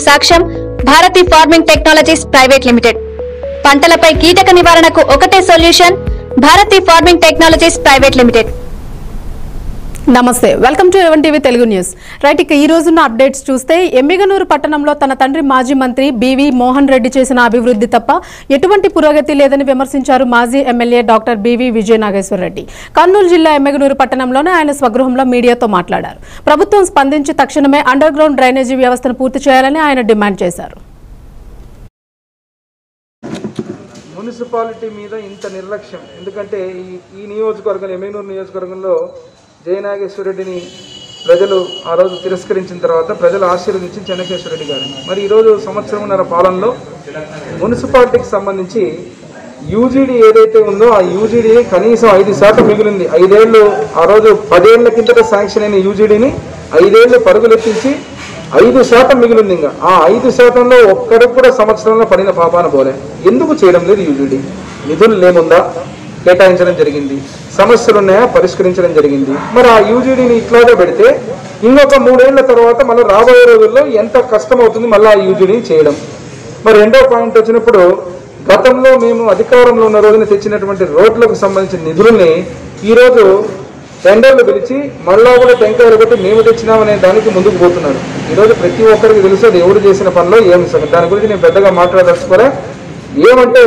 సాక్ష్యం Bharati farming technologies private limited పంటలపై కీటక నివారణకు ఒకటే solution Bharati farming technologies private limited నమస్తే welcome to A one TV Telugu news right ఇక ఈ రోజున్న అప్డేట్స్ చూస్తే ఎమ్మిగనూరు పట్టణంలో తన తండ్రి మాజీ మంత్రి బివి మోహన్ రెడ్డి చేసిన అభివృద్ధి తప్ప ఎటువంటి పురోగతి లేదని విమర్శించారు మాజీ MLA doctor B V Vijaya Nageswara Reddy Kurnool జిల్లా ఎమ్మిగనూరు పట్టణంలోనే ఆయన స్వగృహంలో మీడియాతో మాట్లాడారు ప్రభుత్వం స్పందించి తక్షణమే అండర్ గ్రౌండ్ డ్రైనేజీ వ్యవస్థను పూర్తి చేయాలని ఆయన డిమాండ్ చేశారు మున్సిపాలిటీ మీద ఇంత నిర్లక్ష్యం ఎందుకంటే ఈ ఈ నియోజకవర్గం ఎమ్మెనూరు నియోజకవర్గంలో జయనాగేశ్వరరెడ్డిని ప్రజలు ఆ రోజు తిరస్కరించిన తర్వాత ప్రజలు ఆశీర్వదించి చెన్నకేశ్వరరెడ్డి గారు మరి ఈరోజు సంవత్సరంన్నర పాలనలో మున్సిపాలిటీకి సంబంధించి యూజీడీ ఏదైతే ఉందో ఆ యూజీడీ కనీసం ఐదు శాతం మిగిలింది ఐదేళ్లు ఆ రోజు పదేళ్ల కిందట శాంక్షన్ అయిన యూజీడీని ఐదేళ్లు పరుగులెత్తించి ఐదు శాతం మిగిలింది ఇంకా ఆ ఐదు శాతంలో ఒక్కడికి కూడా సంవత్సరంలో పడిన పాపాన పోలే ఎందుకు చేయడం లేదు యూజీడీ నిధులు లేముందా కేటాయించడం జరిగింది సమస్యలు ఉన్నాయా పరిష్కరించడం జరిగింది మరి ఆ యూజీడీని ఇట్లాగే పెడితే ఇంకొక మూడేళ్ల తర్వాత మళ్ళీ రాబోయే రోజుల్లో ఎంత కష్టం అవుతుంది మళ్ళీ ఆ యూజీడీని చేయడం మరి రెండో పాయింట్ వచ్చినప్పుడు గతంలో మేము అధికారంలో ఉన్న రోజున తెచ్చినటువంటి రోడ్లకు సంబంధించిన నిధుల్ని ఈరోజు టెండర్లు పిలిచి మళ్ళా కూడా టెంకాయలు కొట్టి మేము తెచ్చినామనే దానికి ముందుకు పోతున్నారు ఈరోజు ప్రతి ఒక్కరికి తెలుసు అది ఎవరు చేసిన పనిలో ఏమి సంగతి దాని గురించి నేను పెద్దగా మాట్లాడదలుచుకోలే ఏమంటే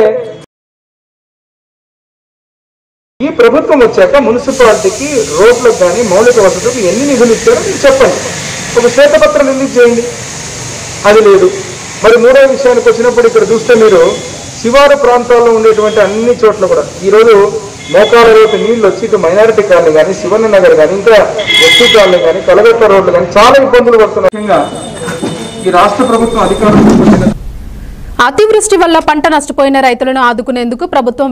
ఈ ప్రభుత్వం వచ్చాక మున్సిపాలిటీకి రోడ్లకు కానీ మౌలిక వసతులకు ఎన్ని నిధులు ఇచ్చారో మీరు చెప్పండి ఒక శ్వేతపత్రం రిలీజ్ చేయండి అది లేదు మరి మూడో విషయానికి వచ్చినప్పుడు ఇక్కడ చూస్తే మీరు శివారు ప్రాంతాల్లో ఉండేటువంటి అన్ని చోట్ల కూడా ఈరోజు మోకాల రేపు నీళ్లు వచ్చి ఇటు మైనారిటీ కాలనీ కానీ శివన్న నగర్ కానీ ఇంకా ఎస్టీ కాలనీ కానీ కలగట్ల రోడ్లు కానీ చాలా ఇబ్బందులు పడుతున్నాయి ముఖ్యంగా ఈ రాష్ట్ర ప్రభుత్వం అధికారంలోకి వచ్చిన అతివృష్టి వల్ల పంట నష్టపోయిన రైతులను ఆదుకునేందుకు ప్రభుత్వం